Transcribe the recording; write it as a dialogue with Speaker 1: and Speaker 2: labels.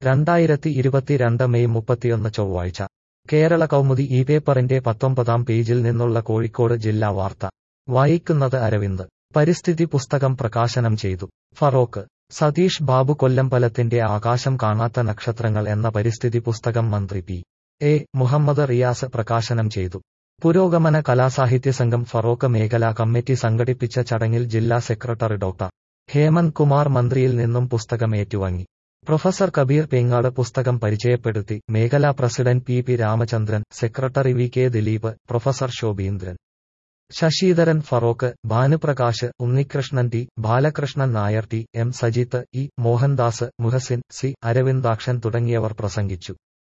Speaker 1: രണ്ടായിരത്തി ഇരുപത്തിരണ്ട് മെയ് മുപ്പത്തിയൊന്ന് ചൊവ്വാഴ്ച കേരള കൗമുദി ഈ പേപ്പറിന്റെ പത്തൊമ്പതാം പേജിൽ നിന്നുള്ള കോഴിക്കോട് ജില്ലാ വാർത്ത വായിക്കുന്നത് അരവിന്ദ് പരിസ്ഥിതി പുസ്തകം പ്രകാശനം ചെയ്തു ഫറോക്ക് സതീഷ് ബാബു കൊല്ലമ്പലത്തിന്റെ ആകാശം കാണാത്ത നക്ഷത്രങ്ങൾ എന്ന പരിസ്ഥിതി പുസ്തകം മന്ത്രി പി എ മുഹമ്മദ് റിയാസ് പ്രകാശനം ചെയ്തു പുരോഗമന കലാസാഹിത്യ സംഘം ഫറോക്ക് മേഖലാ കമ്മിറ്റി സംഘടിപ്പിച്ച ചടങ്ങിൽ ജില്ലാ സെക്രട്ടറി ഡോക്ടർ ഹേമന്ത് കുമാർ മന്ത്രിയിൽ നിന്നും പുസ്തകം ഏറ്റുവാങ്ങി പ്രൊഫസർ കബീർ പേങ്ങാട് പുസ്തകം പരിചയപ്പെടുത്തി മേഖലാ president P P Ramachandran secretary V K Dileep professor Shobheendran Sasidharan Feroke Bhanuprakash Unnikrishnan T Balakrishnan Nair T M Sajith E Mohandas Muhasin C Aravindakshan തുടങ്ങിയവർ പ്രസംഗിച്ചു